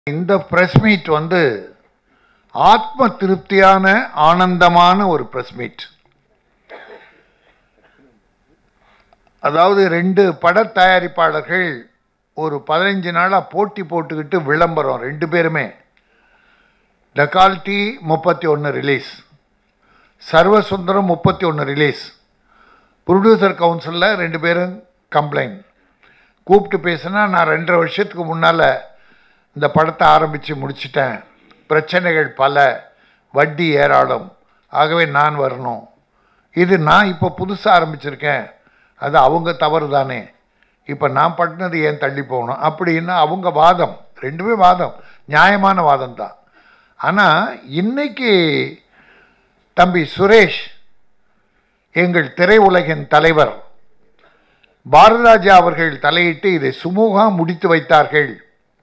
இந்த press meet வந்து ஆத்ம திருப்தியான ஆனந்தமான ஒரு பிரஸ் மீட் அதாவது ரெண்டு பட தயாரிப்பாளர்கள் ஒரு பதினஞ்சு நாளாக போட்டி போட்டுக்கிட்டு விளம்பரம் ரெண்டு பேருமே டெக்கால்டி முப்பத்தி ஒன்று ரிலீஸ் சர்வசுந்தரம் முப்பத்தி ஒன்று ரிலீஸ் ப்ரொடியூசர் கவுன்சிலில் ரெண்டு பேரும் கம்ப்ளைண்ட் கூப்பிட்டு பேசினா நான் ரெண்டரை வருஷத்துக்கு முன்னால் இந்த படத்தை ஆரம்பித்து முடிச்சிட்டேன் பிரச்சனைகள் பல வட்டி ஏராளம் ஆகவே நான் வரணும் இது நான் இப்போ புதுசாக ஆரம்பிச்சிருக்கேன் அது அவங்க தவறு தானே இப்போ நான் பட்டினது ஏன் தள்ளி போகணும் அப்படின்னு அவங்க வாதம் ரெண்டுமே வாதம் நியாயமான வாதம் தான் ஆனால் இன்னைக்கு தம்பி சுரேஷ் எங்கள் திரையுலகின் தலைவர் பாரதிராஜா அவர்கள் தலையிட்டு இதை சுமூகமாக முடித்து வைத்தார்கள்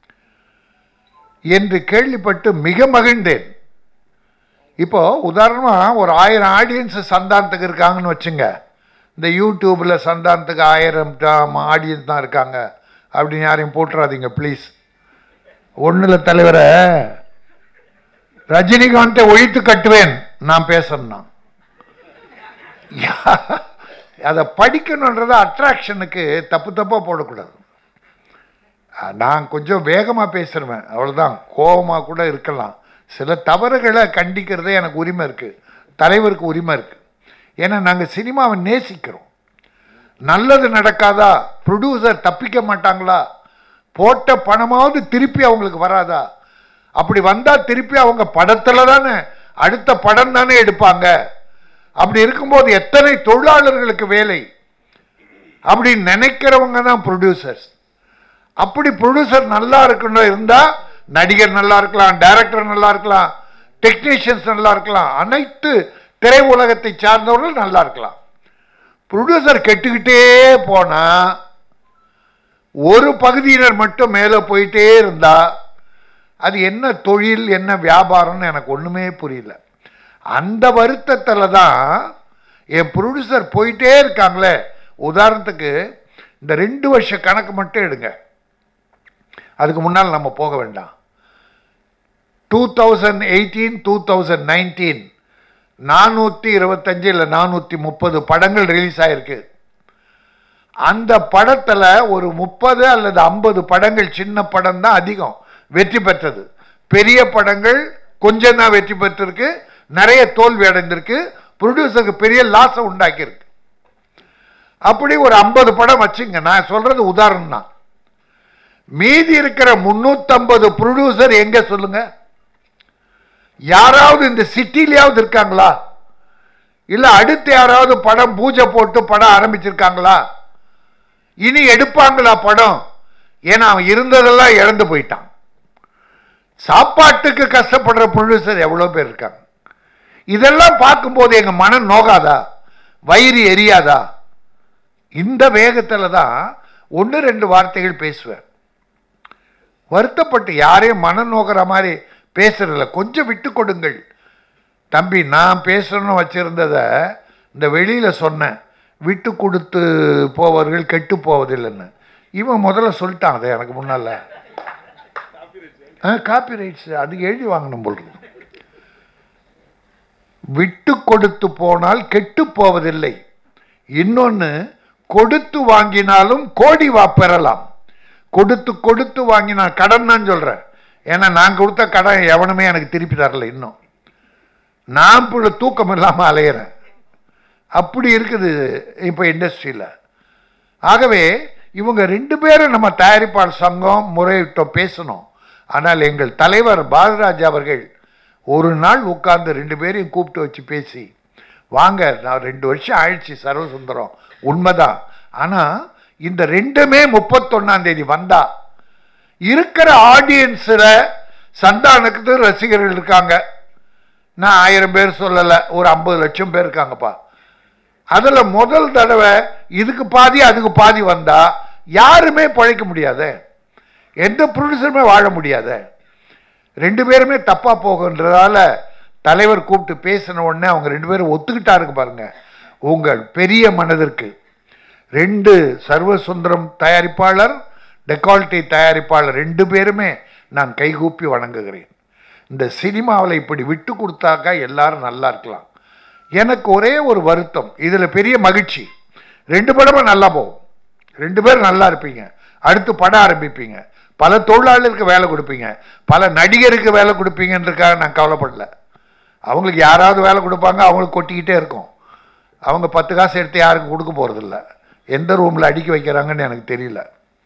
என்று கேள்விப்பட்டு மிக மகிழ்ந்தேன் இப்போ உதாரணமாக ஒரு ஆயிரம் ஆடியன்ஸ் சந்தானத்துக்கு இருக்காங்கன்னு வச்சுங்க இந்த யூடியூப்பில் சந்தானத்துக்கு ஆயிரம் ஆடியன்ஸ் தான் இருக்காங்க அப்படின்னு யாரையும் போட்டுறாதீங்க ப்ளீஸ் ஒன்றில் தலைவரை ரஜினிகாந்தை ஒழித்து கட்டுவேன் நான் பேசணும்னா அதை படிக்கணுன்றத அட்ராக்ஷனுக்கு தப்பு தப்பாக போடக்கூடாது நான் கொஞ்சம் வேகமாக பேசுகிறேன் அவ்வளோதான் கோபமாக கூட இருக்கலாம் சில தவறுகளை கண்டிக்கிறதே எனக்கு உரிமை இருக்குது தலைவருக்கு உரிமை இருக்குது ஏன்னா நாங்கள் சினிமாவை நேசிக்கிறோம் நல்லது நடக்காதா ப்ரொடியூசர் தப்பிக்க மாட்டாங்களா போட்ட பணமாவது திருப்பி அவங்களுக்கு வராதா அப்படி வந்தால் திருப்பி அவங்க படத்தில் தானே அடுத்த படம் தானே எடுப்பாங்க அப்படி இருக்கும்போது எத்தனை தொழிலாளர்களுக்கு வேலை அப்படி நினைக்கிறவங்க தான் ப்ரொடியூசர்ஸ் அப்படி ப்ரொடியூசர் நல்லா இருக்கணும் இருந்தால் நடிகர் நல்லா இருக்கலாம் டைரக்டர் நல்லா இருக்கலாம் டெக்னீஷியன்ஸ் நல்லா இருக்கலாம் அனைத்து திரை உலகத்தை சார்ந்தவர்கள் நல்லா இருக்கலாம் ப்ரொடியூசர் கெட்டுக்கிட்டே போனால் ஒரு பகுதியினர் மட்டும் மேலே போயிட்டே இருந்தா அது என்ன தொழில் என்ன வியாபாரம்னு எனக்கு ஒன்றுமே புரியல அந்த வருத்தத்தில் தான் என் ப்ரொடியூசர் போயிட்டே இருக்காங்களே உதாரணத்துக்கு இந்த ரெண்டு வருஷ கணக்கு மட்டும் எடுங்க அதுக்கு முன்னால் நம்ம போக வேண்டாம் two thousand eighteen two thousand nineteen நானூற்றி இருபத்தஞ்சு இல்லை நானூற்றி முப்பது படங்கள் ரிலீஸ் ஆயிருக்கு அந்த படத்தில் ஒரு முப்பது அல்லது ஐம்பது படங்கள் சின்ன படம் தான் அதிகம் வெற்றி பெற்றது பெரிய படங்கள் கொஞ்சம் தான் வெற்றி பெற்றிருக்கு நிறைய தோல்வி அடைந்திருக்கு ப்ரொடியூசருக்கு பெரிய லாஸை உண்டாக்கியிருக்கு அப்படி ஒரு ஐம்பது படம் வச்சுங்க நான் சொல்றது உதாரணம் தான் மீதி இருக்கிற முன்னூத்தம்பது ப்ரொடியூசர் எங்க சொல்லுங்க யாராவது இந்த சிட்டிலையாவது இருக்காங்களா இல்ல அடுத்து யாராவது படம் பூஜை போட்டு படம் ஆரம்பிச்சிருக்காங்களா இனி எடுப்பாங்களா படம் ஏன்னா அவன் இருந்ததெல்லாம் இழந்து போயிட்டான் சாப்பாட்டுக்கு கஷ்டப்படுற ப்ரொடியூசர் எவ்வளோ பேர் இருக்காங்க இதெல்லாம் பார்க்கும்போது எங்க மனம் நோகாதா வயிறு எரியாதா இந்த வேகத்தில் தான் ஒன்று ரெண்டு வார்த்தைகள் பேசுவேன் வருத்தப்பட்டு யாரையும் மனம் நோக்கிற மாதிரி பேசுறதில்ல கொஞ்சம் விட்டு கொடுங்கள் தம்பி நான் பேசணும்னு வச்சிருந்தத இந்த வெளியில் சொன்னேன் விட்டு கொடுத்து போவர்கள் கெட்டு போவதில்லைன்னு இவன் முதல்ல சொல்லிட்டான் அதை எனக்கு முன்னால் ஆ காப்பி ரைட்ஸ் அது எழுதி வாங்கணும் போல் விட்டு கொடுத்து போனால் கெட்டு போவதில்லை இன்னொன்று கொடுத்து வாங்கினாலும் கோடி வா பெறலாம் கொடுத்து கொடுத்து வாங்கினா கடன் தான் சொல்கிறேன் ஏன்னா நான் கொடுத்த கடன் எவனுமே எனக்கு திருப்பி தரல இன்னும் நான் இப்போ தூக்கம் இல்லாமல் அலையிறேன் அப்படி இருக்குது இப்போ இண்டஸ்ட்ரியில் ஆகவே இவங்க ரெண்டு பேரும் நம்ம தயாரிப்பாளர் சங்கம் முறையிட்டோம் பேசணும் ஆனால் எங்கள் தலைவர் பாரதிராஜ் அவர்கள் ஒரு நாள் உட்கார்ந்து ரெண்டு பேரையும் கூப்பிட்டு வச்சு பேசி வாங்க நான் ரெண்டு வருஷம் ஆயிடுச்சு சர்வசுந்தரம் உண்மைதான் ஆனால் இந்த ரெண்டுமே முப்பத்தொன்னாம் தேதி வந்தா இருக்கிற ஆடியன்ஸில் சந்தானத்துக்கு ரசிகர்கள் இருக்காங்க நான் ஆயிரம் பேர் சொல்லலை ஒரு ஐம்பது லட்சம் பேர் இருக்காங்கப்பா அதில் முதல் தடவை இதுக்கு பாதி அதுக்கு பாதி வந்தா யாருமே பழைக்க முடியாது எந்த ப்ரொடியூசருமே வாழ முடியாது ரெண்டு பேருமே தப்பா போகுன்றதால தலைவர் கூப்பிட்டு பேசின உடனே அவங்க ரெண்டு பேரும் ஒத்துக்கிட்டாருங்க பாருங்க உங்கள் பெரிய மனதிற்கு ரெண்டு சர்வசுந்தரம் தயாரிப்பாளர் டெக்கால்டி தயாரிப்பாளர் ரெண்டு பேருமே நான் கைகூப்பி வணங்குகிறேன் இந்த சினிமாவில் இப்படி விட்டு கொடுத்தாக்கா எல்லாரும் நல்லா இருக்கலாம் எனக்கு ஒரே ஒரு வருத்தம் இதில் பெரிய மகிழ்ச்சி ரெண்டு படமும் நல்லா போகும் ரெண்டு பேரும் நல்லா இருப்பீங்க அடுத்து படம் ஆரம்பிப்பீங்க பல தொழிலாளருக்கு வேலை கொடுப்பீங்க பல நடிகருக்கு வேலை கொடுப்பீங்கன்றதுக்காக நான் கவலைப்படல அவங்களுக்கு யாராவது வேலை கொடுப்பாங்க அவங்களுக்கு கொட்டிக்கிட்டே இருக்கும் அவங்க பத்து காசு எடுத்து யாருக்கும் கொடுக்க போகிறதில்ல எந்த ரூமில் அடிக்க வைக்கிறாங்கன்னு எனக்கு தெரியல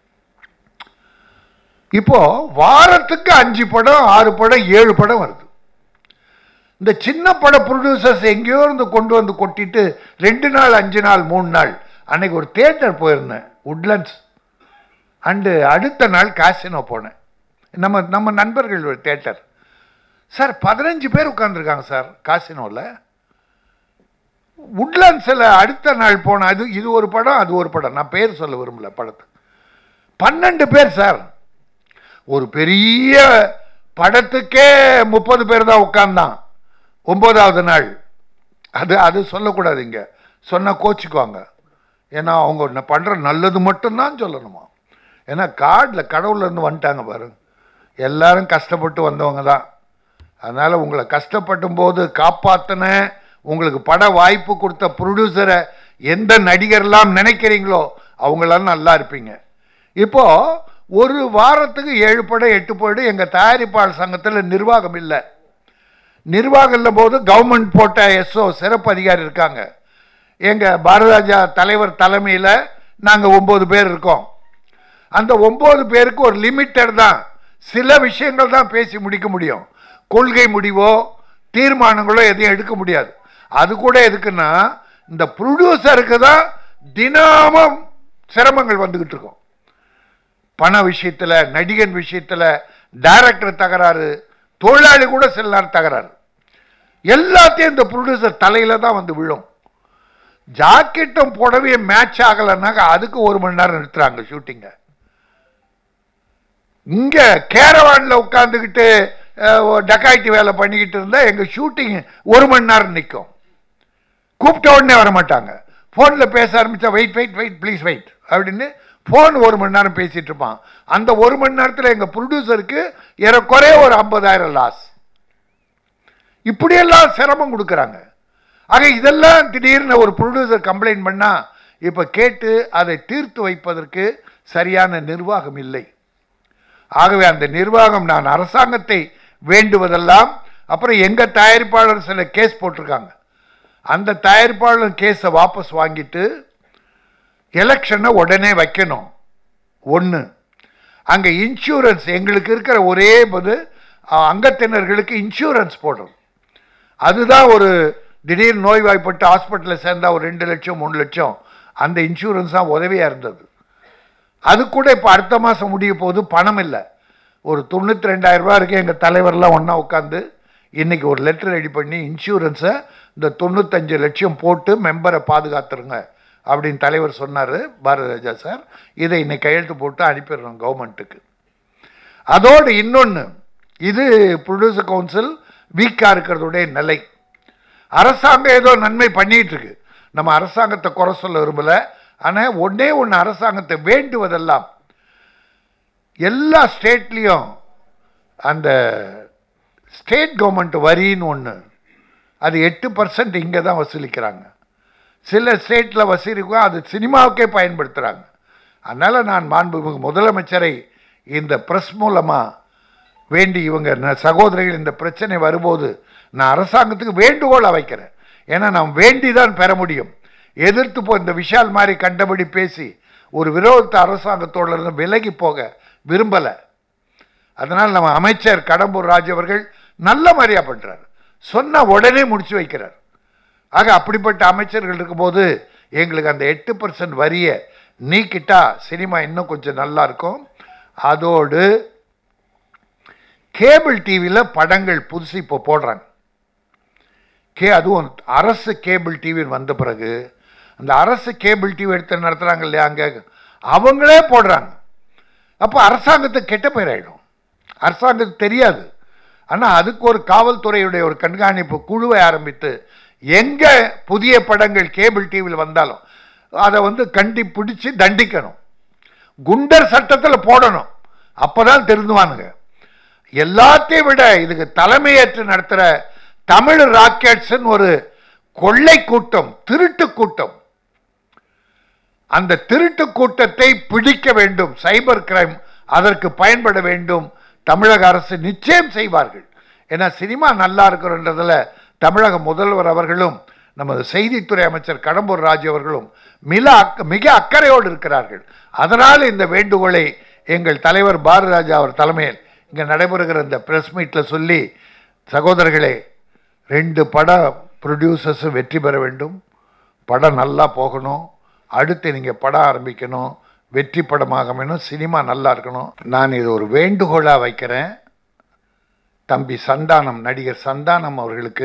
இப்போ வாரத்துக்கு அஞ்சு படம் ஆறு படம் ஏழு படம் வருது இந்த சின்ன பட ப்ரொடியூசர்ஸ் எங்கேயோ இருந்து கொண்டு வந்து கொட்டிட்டு ரெண்டு நாள் அஞ்சு நாள் மூணு நாள் அன்னைக்கு ஒரு தேட்டர் போயிருந்தேன் உட்லண்ட்ஸ் அண்டு அடுத்த நாள் காசினோ போனேன் நம்ம நம்ம நண்பர்கள் ஒரு தேட்டர் சார் பதினஞ்சு பேர் உட்காந்துருக்காங்க சார் காசினோவில் உட்லண்ட்ஸில் அடுத்த நாள் போன அது இது ஒரு படம் அது ஒரு படம் நான் பேர் சொல்ல விரும்பல படத்துக்கு பன்னெண்டு பேர் சார் ஒரு பெரிய படத்துக்கே முப்பது பேர் தான் உட்கார்ந்தான் ஒன்பதாவது நாள் அது அது சொல்லக்கூடாது இங்க சொன்னா கோச்சிக்குவாங்க ஏன்னா அவங்க ந- பண்ற நல்லது மட்டும்தான் சொல்லணுமா ஏன்னா கார்டில் கடவுள்ல இருந்து வந்துட்டாங்க பாருங்க எல்லாரும் கஷ்டப்பட்டு வந்தவங்க தான் அதனால உங்களை கஷ்டப்படும் போது காப்பாத்தின உங்களுக்கு பட வாய்ப்பு கொடுத்த ப்ரொடியூசரை எந்த நடிகர்லாம் நினைக்கிறீங்களோ அவங்களாம் நல்லா இருப்பீங்க இப்போ ஒரு வாரத்துக்கு ஏழு படம் எட்டு படம் எங்க தயாரிப்பாளர் சங்கத்தில் நிர்வாகம் இல்லை நிர்வாகம் இல்லை போது கவர்மெண்ட் போட்ட எஸ்ஓ சிறப்பு அதிகாரி இருக்காங்க எங்க பாரதராஜா தலைவர் தலைமையில் நாங்க ஒன்பது பேர் இருக்கோம் அந்த ஒன்பது பேருக்கு ஒரு லிமிட்டட் தான் சில விஷயங்கள் தான் பேசி முடிக்க முடியும் கொள்கை முடிவோ தீர்மானங்களோ எதையும் எடுக்க முடியாது அது கூட எதுக்குன்னா இந்த ப்ரொடியூசருக்கு தான் தினமும் சிரமங்கள் வந்துகிட்டு இருக்கும் பண விஷயத்துல நடிகன் விஷயத்துல டைரக்டர் தகராறு தொழிலாளி கூட சில நேரம் தகராறு எல்லாத்தையும் இந்த ப்ரொடியூசர் தலையில தான் வந்து விழும் ஜாக்கெட்டும் புடவையும் மேட்ச் ஆகலைன்னாக்கா அதுக்கு ஒரு மணி நேரம் நிறுத்துறாங்க ஷூட்டிங்க இங்க கேரவான்ல உட்காந்துக்கிட்டு டக்காய்ட்டி வேலை பண்ணிக்கிட்டு இருந்தா எங்க ஷூட்டிங் ஒரு மணி நேரம் நிற்கும் கூப்பிட்ட உடனே வர மாட்டாங்க ஃபோனில் பேச ஆரம்பிச்சா wait wait wait please wait அப்படின்னு ஃபோன் ஒரு மணி நேரம் பேசிட்டு இருப்பான் அந்த ஒரு மணி நேரத்தில் எங்கள் ப்ரொடியூசருக்கு ஏறக்குறைய ஒரு ஐம்பதாயிரம் லாஸ் இப்படியெல்லாம் சிரமம் கொடுக்குறாங்க ஆக இதெல்லாம் திடீர்னு ஒரு ப்ரொடியூசர் கம்ப்ளைண்ட் பண்ணா இப்போ கேட்டு அதை தீர்த்து வைப்பதற்கு சரியான நிர்வாகம் இல்லை ஆகவே அந்த நிர்வாகம் நான் அரசாங்கத்தை வேண்டுவதெல்லாம் அப்புறம் எங்க தயாரிப்பாளர் சில கேஸ் போட்டிருக்காங்க அந்த தயாரிப்பாளர் கேஸை வாபஸ் வாங்கிட்டு எலெக்ஷனை உடனே வைக்கணும் ஒன்று அங்கே இன்சூரன்ஸ் எங்களுக்கு இருக்கிற ஒரே போது அஹ், அங்கத்தினர்களுக்கு இன்சூரன்ஸ் போடணும் அதுதான் ஒரு திடீர் நோய்வாய்ப்பட்டு ஹாஸ்பிட்டலில் சேர்ந்தா ஒரு ரெண்டு லட்சம் மூணு லட்சம் அந்த இன்சூரன்ஸ் தான் உதவியாக இருந்தது அது கூட இப்போ அடுத்த மாதம் முடிய போது பணம் இல்லை ஒரு தொண்ணூற்றி ரெண்டாயிரம் ரூபாய் இருக்கு எங்கள் தலைவர்லாம் ஒன்றா உட்காந்து இன்னைக்கு ஒரு லெட்டர் ரெடி பண்ணி இன்சூரன்ஸை இந்த தொண்ணூத்தஞ்சு லட்சம் போட்டு மெம்பரை பாதுகாத்துருங்க அப்படின்னு தலைவர் சொன்னார் பாரதராஜா சார் இதை இன்னைக்கு கையெழுத்து போட்டு அனுப்பிடுறோம் கவர்மெண்ட்டுக்கு அதோடு இன்னொன்று இது ப்ரொடியூசர் கவுன்சில் வீக்காக இருக்கிறதுடைய நிலை அரசாங்கம் ஏதோ நன்மை பண்ணிட்டு இருக்கு நம்ம அரசாங்கத்தை குறை சொல்ல விரும்பல ஆனால் ஒண்ணே ஒன்று அரசாங்கத்தை வேண்டுவதெல்லாம் எல்லா ஸ்டேட்லேயும் அந்த ஸ்டேட் கவர்மெண்ட் வரின்னு ஒன்று அது எட்டு பர்சன்ட் இங்கே தான் வசூலிக்கிறாங்க சில ஸ்டேட்டில் வசூலிக்கும் அது சினிமாவுக்கே பயன்படுத்துகிறாங்க அதனால் நான் மாண்புமிகு முதலமைச்சரை இந்த ப்ரெஸ் மூலமாக வேண்டி இவங்க ந- சகோதரிகள் இந்த பிரச்சனை வரும்போது நான் அரசாங்கத்துக்கு வேண்டுகோளை வைக்கிறேன் ஏன்னா நாம் வேண்டி தான் பெற முடியும் எதிர்த்து போ இந்த விஷால் மாதிரி கண்டபடி பேசி ஒரு விரோதத்தை அரசாங்கத்தோட இருந்து விலகி போக விரும்பலை அதனால் நம்ம அமைச்சர் கடம்பூர் ராஜ் அவர்கள் நல்ல மாதிரியா பண்றாரு சொன்ன உடனே முடிச்சு வைக்கிறார் ஆக அப்படிப்பட்ட அமைச்சர்கள் இருக்கும்போது எங்களுக்கு அந்த எட்டு பர்சன்ட் வரியை நீக்கிட்டா சினிமா இன்னும் கொஞ்சம் நல்லா இருக்கும் அதோடு கேபிள் டிவியில் படங்கள் புதுசு இப்போ போடுறாங்க கே அதுவும் அரசு கேபிள் டிவி வந்த பிறகு அந்த அரசு கேபிள் டிவி எடுத்து நடத்துகிறாங்க இல்லையா அங்கே அவங்களே போடுறாங்க அப்போ அரசாங்கத்துக்கு கெட்ட பேர் ஆயிடும் அரசாங்கத்துக்கு தெரியாது ஆனால் அதுக்கு ஒரு காவல்துறையுடைய ஒரு கண்காணிப்பு குழுவை ஆரம்பித்து எங்க புதிய படங்கள் கேபிள் டிவியில் வந்தாலும் அதை வந்து கண்டி பிடிச்சி தண்டிக்கணும் குண்டர் சட்டத்தில் போடணும் அப்பதான் திருந்துவானுங்க எல்லாத்தையும் விட இதுக்கு தலைமையேற்று நடத்துற தமிழ் ராக்கெட்ஸ் ஒரு கொள்ளை கூட்டம் திருட்டு கூட்டம் அந்த திருட்டு கூட்டத்தை பிடிக்க வேண்டும் சைபர் கிரைம் அதற்கு பயன்பட வேண்டும் தமிழக அரசு நிச்சயம் செய்வார்கள் ஏன்னா சினிமா நல்லா இருக்கிறன்றதுல தமிழக முதல்வர் அவர்களும் நமது செய்தித்துறை அமைச்சர் கடம்பூர் ராஜு அவர்களும் மிக அக்க- மிக அக்கறையோடு இருக்கிறார்கள் அதனால் இந்த வேண்டுகோளை எங்கள் தலைவர் பாரதிராஜா அவர் தலைமையில் இங்கே நடைபெறுகிற இந்த பிரஸ் மீட்டில் சொல்லி சகோதரர்களே ரெண்டு பட ப்ரொடியூசர்ஸும் வெற்றி பெற வேண்டும் படம் நல்லா போகணும் அடுத்து நீங்கள் படம் ஆரம்பிக்கணும் வெற்றி படமாக வேணும் சினிமா நல்லா இருக்கணும் நான் இது ஒரு வேண்டுகோளாக வைக்கிறேன் தம்பி சந்தானம் நடிகர் சந்தானம் அவர்களுக்கு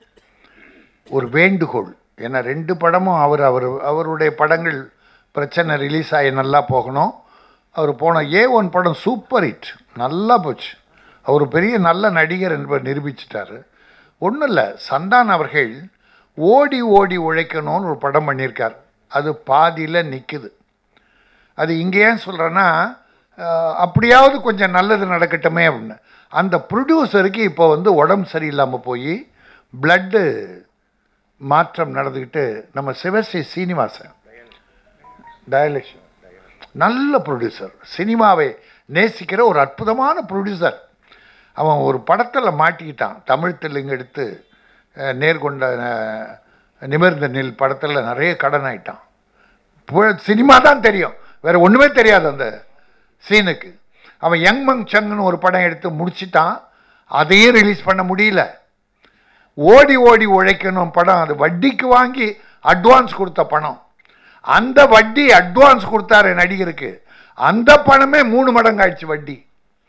ஒரு வேண்டுகோள் ஏன்னா ரெண்டு படமும் அவர் அவர் அவருடைய படங்கள் பிரச்சனை ரிலீஸ் ஆகி நல்லா போகணும் அவர் போன ஏ ஒன் படம் சூப்பர் ஹிட் நல்லா போச்சு அவர் பெரிய நல்ல நடிகர் என்பதை நிரூபிச்சிட்டாரு ஒன்றும் இல்லை சந்தான் அவர்கள் ஓடி ஓடி உழைக்கணும்னு ஒரு படம் பண்ணியிருக்கார் அது பாதியில் நிற்குது அது இங்கே ஏன் சொல்கிறேன்னா அப்படியாவது கொஞ்சம் நல்லது நடக்கட்டுமே அப்படின்னு அந்த ப்ரொடியூசருக்கு இப்போ வந்து உடம்பு சரியில்லாமல் போய் பிளட்டு மாற்றம் நடந்துக்கிட்டு நம்ம சிவஸ்ரீ சீனிவாசன் டயலிஷன் நல்ல ப்ரொடியூசர் சினிமாவை நேசிக்கிற ஒரு அற்புதமான ப்ரொடியூசர் அவன் ஒரு படத்தில் மாட்டிக்கிட்டான் தமிழ் தெலுங்கு எடுத்து அஹ், நேர்கொண்ட அஹ், நிமிர்ந்த நெல் படத்தில் நிறைய கடன் ஆயிட்டான் பு- சினிமா தான் தெரியும் வேற ஒன்றுமே தெரியாது அந்த சீனுக்கு அவன் யங் மங் சங்னு ஒரு படம் எடுத்து முடிச்சிட்டான் அதையும் ரிலீஸ் பண்ண முடியல ஓடி ஓடி உழைக்கணும் படம் அது வட்டிக்கு வாங்கி அட்வான்ஸ் கொடுத்த பணம் அந்த வட்டி அட்வான்ஸ் கொடுத்தாரு நடிகருக்கு அந்த பணமே மூணு மடங்கு ஆயிடுச்சு வட்டி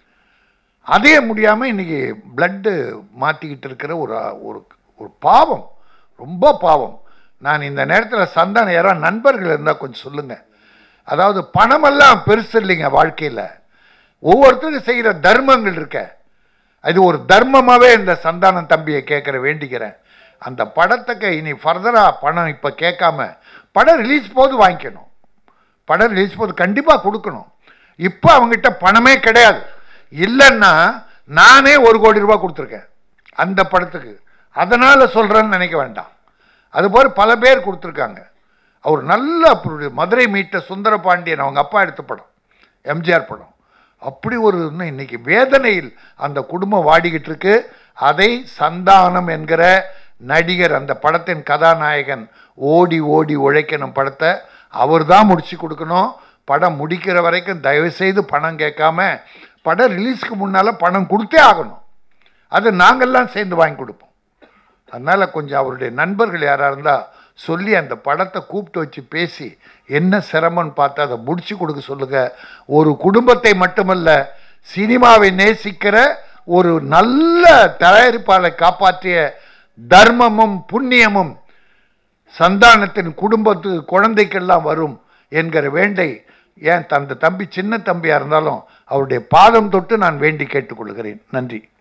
அதே முடியாமல் இன்னைக்கு பிளட்டு மாற்றிக்கிட்டு இருக்கிற ஒரு ஒரு ஒரு பாவம் ரொம்ப பாவம் நான் இந்த நேரத்தில் சந்தானம் யாராவது நண்பர்கள் இருந்தால் கொஞ்சம் சொல்லுங்கள் அதாவது பணமெல்லாம் பெருசு இல்லைங்க வாழ்க்கையில் ஒவ்வொருத்தரும் செய்கிற தர்மங்கள் இருக்க அது ஒரு தர்மமாகவே இந்த சந்தானம் தம்பியை கேட்குற வேண்டிக்கிறேன் அந்த படத்துக்கு இனி ஃபர்தராக பணம் இப்போ கேட்காம படம் ரிலீஸ் போது வாங்கிக்கணும் படம் ரிலீஸ் போது கண்டிப்பாக கொடுக்கணும் இப்போ அவங்ககிட்ட பணமே கிடையாது இல்லைன்னா நானே ஒரு கோடி ரூபாய் கொடுத்துருக்கேன் அந்த படத்துக்கு அதனால் சொல்கிறேன்னு நினைக்க வேண்டாம் அதுபோல் பல பேர் கொடுத்துருக்காங்க அவர் நல்ல pro- மதுரை மீட்ட சுந்தர பாண்டியன் அவங்க அப்பா எடுத்த படம் எம்ஜிஆர் படம் அப்படி ஒரு இன்னும் இன்னைக்கு வேதனையில் அந்த குடும்பம் வாடிக்கிட்டு இருக்கு அதை சந்தானம் என்கிற நடிகர் அந்த படத்தின் கதாநாயகன் ஓடி ஓடி உழைக்கணும் படத்தை அவர் தான் முடிச்சு கொடுக்கணும் படம் முடிக்கிற வரைக்கும் தயவு செய்து பணம் கேட்காம படம் ரிலீஸ்க்கு முன்னால பணம் கொடுத்தே ஆகணும் அது நாங்கள்லாம் சேர்ந்து வாங்கி கொடுப்போம் அதனால கொஞ்சம் அவருடைய நண்பர்கள் யாராக இருந்தால் சொல்லி அந்த படத்தை கூப்பிட்டு வச்சு பேசி என்ன சிரமம்னு பார்த்து அதை முடிச்சு கொடுக்க சொல்லுங்க ஒரு குடும்பத்தை மட்டுமல்ல சினிமாவை நேசிக்கிற ஒரு நல்ல தயாரிப்பாளரை காப்பாற்றிய தர்மமும் புண்ணியமும் சந்தானத்தின் குடும்பத்து குழந்தைக்கெல்லாம் வரும் என்கிற வேண்டை ஏன் அந்த தம்பி சின்ன தம்பியாக இருந்தாலும் அவருடைய பாதம் தொட்டு நான் வேண்டி கேட்டுக்கொள்கிறேன் நன்றி